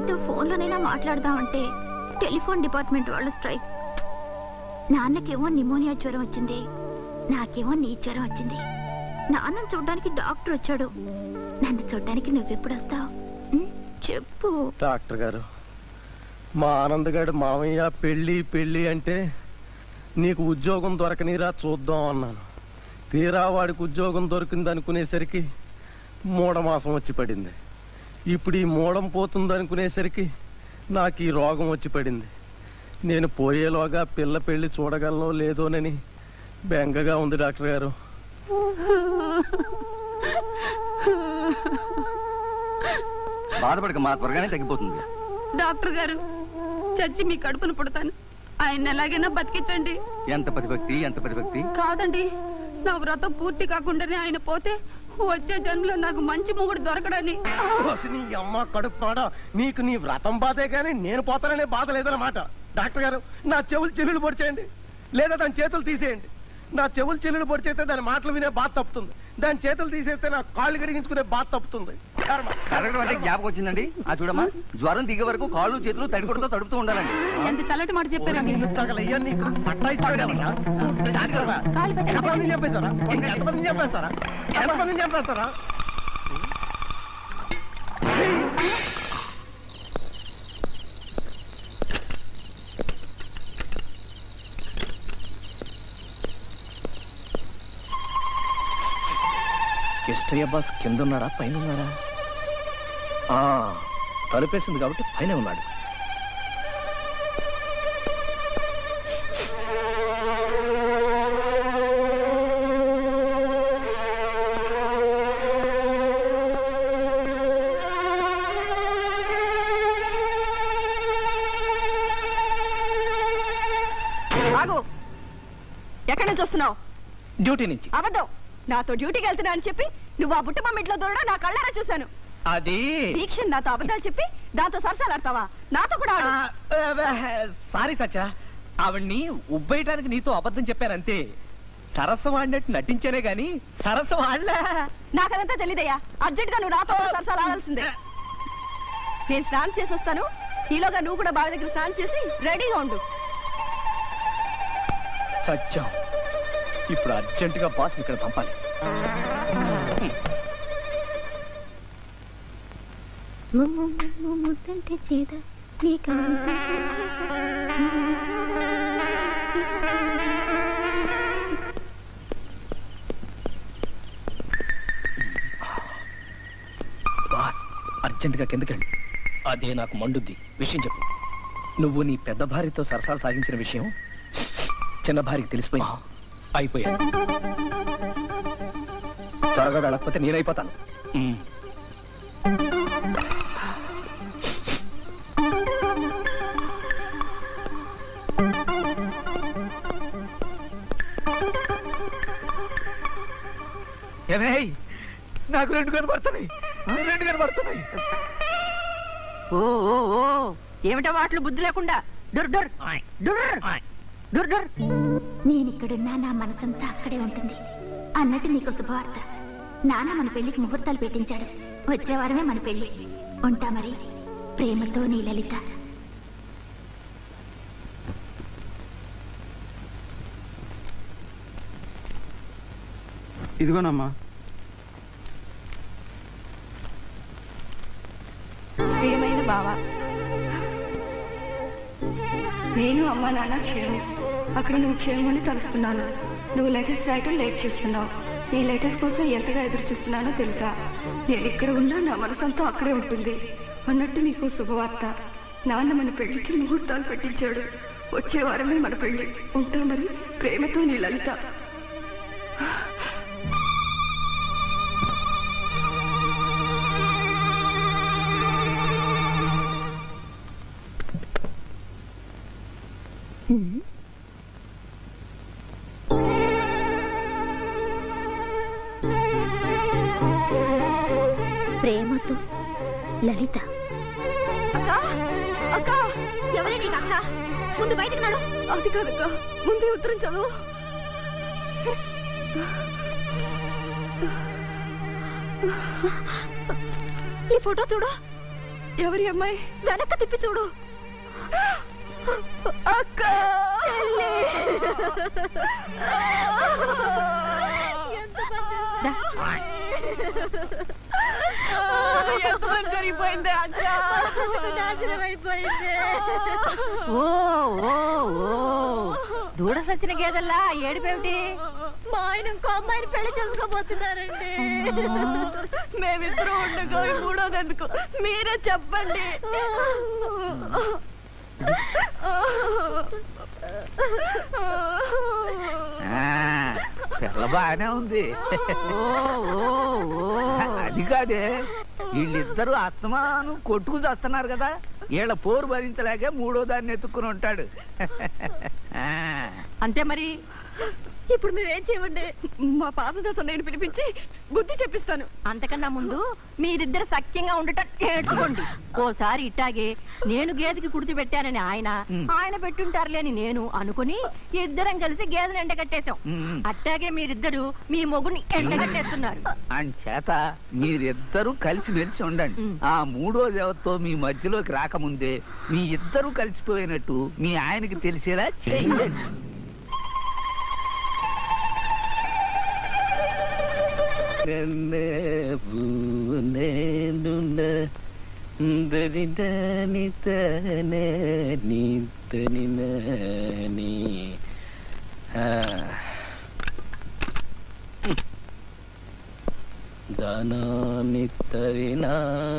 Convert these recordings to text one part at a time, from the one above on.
నీతో ఫోన్లోనైనా మాట్లాడదామంటే టెలిఫోన్ డిపార్ట్మెంట్ వాళ్ళు స్ట్రైక్ నాన్నకేమో నిమోనియా జ్వరం వచ్చింది నాకేమో నీ జ్వరం వచ్చింది నాన్నని చూడడానికి డాక్టర్ వచ్చాడు నన్ను చూడడానికి నువ్వెప్పుడు వస్తావు చెప్పు డాక్టర్ గారు మా ఆనందగాడు మామయ్య పెళ్ళి పెళ్ళి అంటే నీకు ఉద్యోగం దొరకనిరా చూద్దాం అన్నాను తీరా వాడికి ఉద్యోగం దొరికింది అనుకునేసరికి మూఢమాసం వచ్చి పడింది ఇప్పుడు ఈ మూఢం పోతుంది అనుకునేసరికి నాకు ఈ రోగం వచ్చి పడింది నేను పోయేలోగా పిల్ల పెళ్లి చూడగలనో లేదోనని బెంగగా ఉంది డాక్టర్ గారు బాధపడక మా త్వరగానే తగ్గిపోతుంది డాక్టర్ గారు చచ్చి మీ కడుపును పుడతాను ఆయన ఎలాగైనా బతికించండి ఎంత ప్రతిభక్తి ఎంత ప్రతిభక్తి కాదండి నా వ్రతం పూర్తి కాకుండానే ఆయన పోతే వచ్చే జన్మలో నాకు మంచి మొగుడు దొరకడని ఓసి నీ అమ్మ కడుపు మాడ నీకు నీ వ్రతం బాధే కానీ నేను పోతాననే బాధ లేదన్నమాట డాక్టర్ గారు నా చెవులు చెల్లులు పొడిచేయండి లేదా దాని చేతులు తీసేయండి నా చెవులు చెల్లులు పొడిచేస్తే దాని మాటలు వినే బాధ తప్పుతుంది దాని చేతులు తీసేస్తే నా కాళ్ళు కడిగించుకునే బాధ తప్పుతుంది కర్మ. కరగడం అంటే జ్ఞాపకం వచ్చిందండి ఆ చూడమ్మా జ్వరం దిగే వరకు కాళ్ళు చేతులు తడికొడుతో తడుపుతూ ఉండాలండి ఎంత చల్లటి మాట చెప్పారండి తగలయ్యా నీకు పట్టా ఇచ్చాడేమన్నా? జాగ్రత్త. ఎంతమందిని చంపేస్తారా ఎంతమందిని చంపేస్తారా ఎంతమందిని చంపేస్తారా కిష్టయ్య బాస్ కింద ఉన్నాడా పైన ఉన్నాడా ఆ, తలుపేసింది కాబట్టి పైన ఉన్నాడు ఆగు ఎక్కడి నుంచి వస్తున్నావు డ్యూటీ నుంచి అబద్ధం నాతో డ్యూటీకి వెళ్తున్నా అని చెప్పి నువ్వు ఆ బుట్టమ్మ మిట్లో దూరడం నా కళ్ళారా చూశాను అది దీక్ష నాతో అబద్ధాలు చెప్పి దాంతో సరసాలాడతావా నాతో కూడా ఆడు. సారీ సచ్చా ఆవిడ్ని ఉబ్బేయటానికి నీతో అబద్ధం చెప్పానంతే సరస్సు వాడినట్టు నటించానే గాని సరస్సు వాడలే నాకదంతా తెలీదయ్యా అర్జెంట్ గా నువ్వు నాతో సరసాలు ఆడాల్సిందే నేను స్నానం చేసి వస్తాను ఈలోగా నువ్వు కూడా బావి దగ్గర స్నానం చేసి రెడీగా ఉండు సత్యం ఇప్పుడు అర్జెంటుగా బాస్ ఇక్కడ పంపాలి ముద్దంటే చేద నీకు బాస్ అర్జెంటుగా కిందకెళ్ళి అదే నాకు మండుద్ది విషయం చెప్పు నువ్వు నీ పెద్ద భార్యతో సరసాలు సాగించిన విషయం చిన్న భార్యకి తెలిసిపోయింది అయిపోయాను త్వరగా వెళ్ళకపోతే నేనైపోతాను ఉమ్. ఏమేయ్, నాకు రెండు కనబడుతున్నాయి రెండు కనబడుతున్నాయి ఓ ఓ ఓ ఏమిటా వాటిలో బుద్ధి లేకుండా డుర్ డుర్ డుర్ డుర్ డుర్ నేను ఇక్కడున్నా నా మనసంతా అక్కడే ఉంటుంది అన్నట్టు నీకు శుభవార్త నాన్న మన పెళ్లికి ముహూర్తాలు పెట్టించాడు వచ్చే వారమే మన పెళ్లి ఉంటా మరి ప్రేమతో నీ లలిత ఇదిగోనమ్మా ప్రియమైన బావ నేను అమ్మ నాన్న క్షేమం అక్కడ నువ్వు క్షేమని తలుస్తున్నాను నువ్వు లెటర్స్ రాయటం లేట్ చేస్తున్నావు నీ లెటర్స్ కోసం ఎంతగా ఎదురు చూస్తున్నానో తెలుసా నేను ఇక్కడ ఉన్నా నా మనసంతా అక్కడే ఉంటుంది అన్నట్టు నీకు శుభవార్త నాన్న మన పెళ్లికి ముహూర్తాలు పెట్టించాడు వచ్చే వారమే మన పెళ్లి ఉంటా మరి ప్రేమతో నీ లలిత ప్రేమతో లలిత అక్క అక్క ఎవరే నీకు అక్క ముందు బయటకు నడు అది కాదక్క ముందే ఉత్తరం చదువు ఈ ఫోటో చూడు ఎవరి అమ్మాయి వెనక్కి తిప్పి చూడు అక్క జరిగిపోయింది అక్క ఓ ఓ ఓ దూడ సచ్చిన గేదల్లా ఏడిపేమిటి మా ఆయన ఇంకో అమ్మాయిని పెళ్లి చేసుకోబోతున్నారండి మేమిద్దరం ఉండగా ఈ మూడోది ఎందుకు మీరే చెప్పండి పిల్ల బాగానే ఉంది అది కాదే వీళ్ళిద్దరూ అస్తమాను కొట్టుకు చేస్తున్నారు కదా వీళ్ళ పోరు భరించలేక మూడో దాన్ని ఎత్తుక్కుని ఉంటాడు ఆ. అంతే మరి ఇప్పుడు మేమేం చేయమండి మా పాపదాసం నేను పిలిపించి బుద్ధి చెప్పిస్తాను అంతకన్నా ముందు మీరిద్దరు సఖ్యంగా ఉండటం నేర్చుకోండి ఓసారి ఇట్టాగే నేను గేదెకి కుడితి పెట్టానని ఆయన ఉమ్. ఆయన పెట్టుంటారులేని నేను అనుకుని ఇద్దరం కలిసి గేదెని ఎండగట్టేశాం ఉమ్. అట్టాగే మీరిద్దరు మీ మొగుని ఎండగట్టేస్తున్నారు అంచేత మీరిద్దరూ కలిసి మెలిసి ఉండండి ఉమ్. ఆ మూడో దేవతతో మీ మధ్యలోకి రాకముందే మీ ఇద్దరూ కలిసిపోయినట్టు మీ ఆయనకి తెలిసేలా చేయండి దానాన్ని తరినా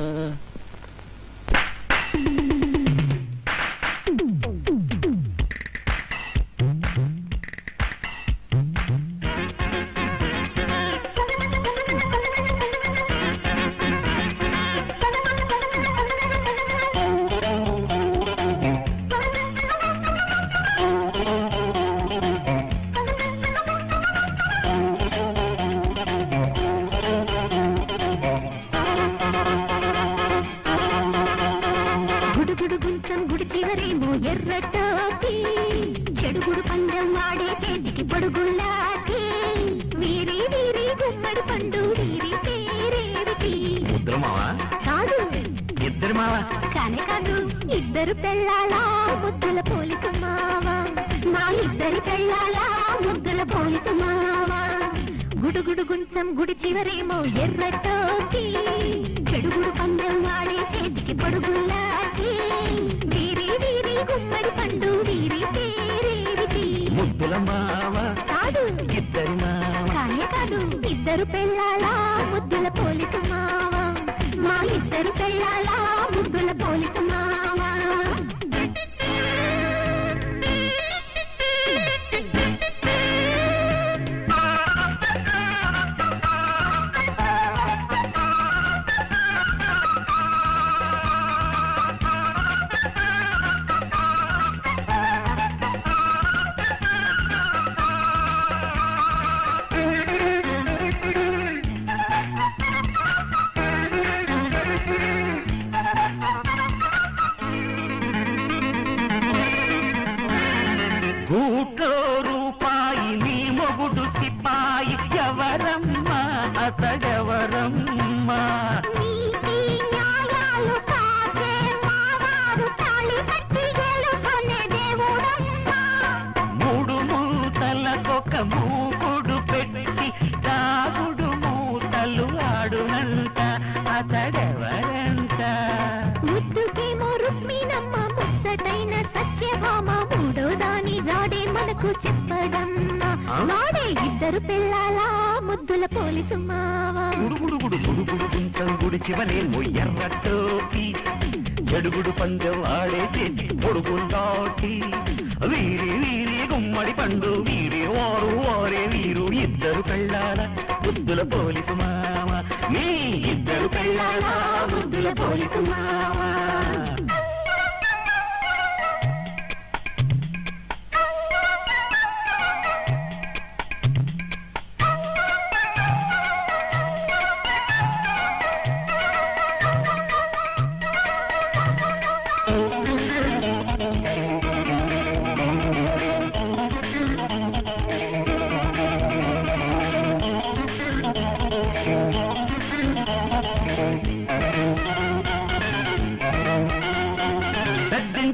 గుడుగుడు గుంచం గుడి చివరేమో ఎర్రటాకి చెడుగుడు పందెం వాడే చేతికి పొడుగుళ్ళాకి వీరి వీరి గుమ్మడి పండు వీరి పేరేమిటి ముద్రమావా కాదు ఇద్దరు మావా కానే కాదు ఇద్దరు పెళ్ళాలా ముద్దుల పోలిక మావా మా ఇద్దరి పెళ్ళాలా ముద్దుల పోలిక మావా గుడుగుడు గుంచం గుడి చివరేమో ఎర్రటోకి చెడుగుడు పందెం వాడే చేతికి పొడుగులాకి వీరి వీరి గుమ్మడి పండు వీరి పేరేమిటి ముద్దుల మావా కాదు ఇద్దరు మావా కానే కాదు ఇద్దరు పెళ్ళాలా ముద్దుల పోలిక మావా మా ఇద్దరు పెళ్ళాలా ముద్దుల పోలిక మావా గూట్లో రూపాయి నీ మొగుడు సిపాయి ఎవరమ్మా అతడెవరమ్మా నీతి న్యాయాలు కాచే మావారు తాళి కట్టి గెలుపొనే దేవుడమ్మా మూడు మూతలకొక మూగుడు పెట్టి దాగుడు మూతలు ఆడునంట అతడెవరంట ముద్దుకేమో రుక్మిణమ్మ ముచ్చటైన సత్యభామ మూడో దాని రాడే మనకు చెప్పడమ్మా వాడే ఇద్దరు పిల్లలా ముద్దుల పోలీసు మావా గుడుగుడుగుడు గుడుగుడు గుంచం గుడి చివనేమో ఎర్రటోకి జడుగుడు పందెం ఆడే చేతి పొడుగు నాటి వీరి వీరి గుమ్మడి పండు వీరి వారు వారే వీరు ఇద్దరు కళ్ళాల ముద్దుల పోలీసు మామ మీ ఇద్దరు కళ్ళాల ముద్దుల పోలీసు మామ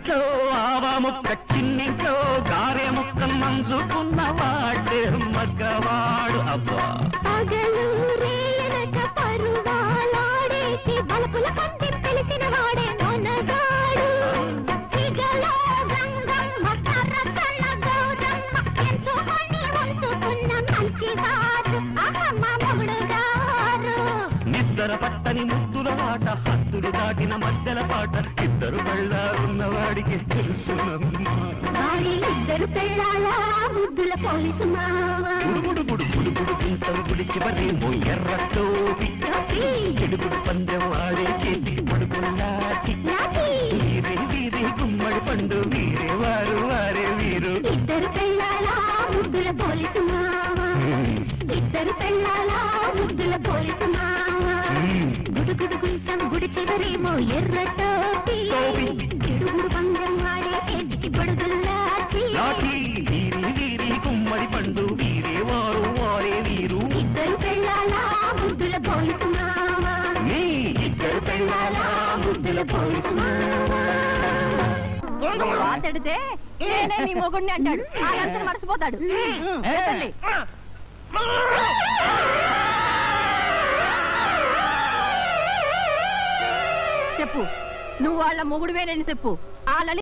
పుట్టింట్లో ఆవా ముక్క చిన్నింట్లో గారె ముక్క నంచుకున్న వాడే మగ్గవాడు అబ్బా పగలు రేయనక పరువాలాడేటి బలపుల కంటి తెలిసిన వాడే నొనగాడు సిగలో గంగమ్మ కర్రకళ్ళ గౌరమ్మ ఎంచుకొని ఉంచుకున్న మంచివాడు అమ్మమ్మ మొగుడు గారు నిద్ర పట్టని ముద్దుల మాట హద్దులు దాటిన మధ్యల పాట ఇద్దరు కళ్ళారున్న వాడికి తెలుసునమ్మా వారి ఇద్దరు పెళ్ళాల బుద్ధుల పోలీసు మావా గుడుగుడు గుడు గుడుగుడు కుంటలు గుడికి మరేమో ఎర్ర టోపి చెడుగుడు పందెం ఆడే చేతికి పడుకున్నాటి వీరే వీరే గుమ్మడి పండు వీరే వారు వారే వీరు ఇద్దరు పెళ్ళాల బుద్ధుల పోలీసు మావా ఇద్దరు పెళ్ళాల ముద్దుల పోలీసు మావా గుడుగుడు గుంటం గుడి చివరేమో ఎర్ర టోపీ టోపీ. గిడుగుడు పందెం వాడే చేతికి పడుగుల్లాటి నాటి వీరి వీరి గుమ్మడి పండు వీరే వారు వారే వీరు ఇద్దరు పెళ్ళాల ముద్దుల పోలీసు మావా నీ ఇద్దరు పెళ్ళాల ముద్దుల పోలీసు వాతడితే నేనే నీ మొగుడిని అంటాడు ఆ అంతా మర్చిపోతాడు ఉమ్, చెప్పండి. చెప్పు నువ్వు వాళ్ళ మొగుడువేనని చెప్పు ఆ లలిత